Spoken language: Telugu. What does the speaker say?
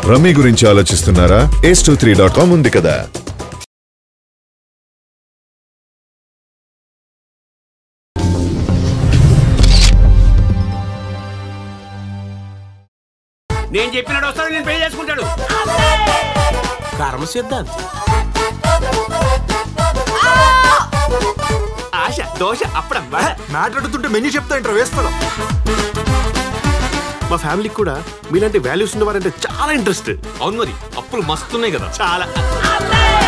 రమ్మీ గురించి ఆలోచిస్తున్నారా ace two three dot com ఉంది కదా నేను చెప్పినట్టు వస్తాడు నేను పెళ్లి చేసుకుంటాడు కర్మ సిద్ధాంత్ ఆశ దోశ అప్పుడం మాట్లాడుతుంటే మెన్యూ చెప్తా ఇంటర్ వేస్తాను మా ఫ్యామిలీకి కూడా మీలాంటి వాల్యూస్ ఉన్నవారంటే చాలా ఇంట్రెస్ట్ అవును మరి అప్పులు మస్తున్నాయి కదా చాలా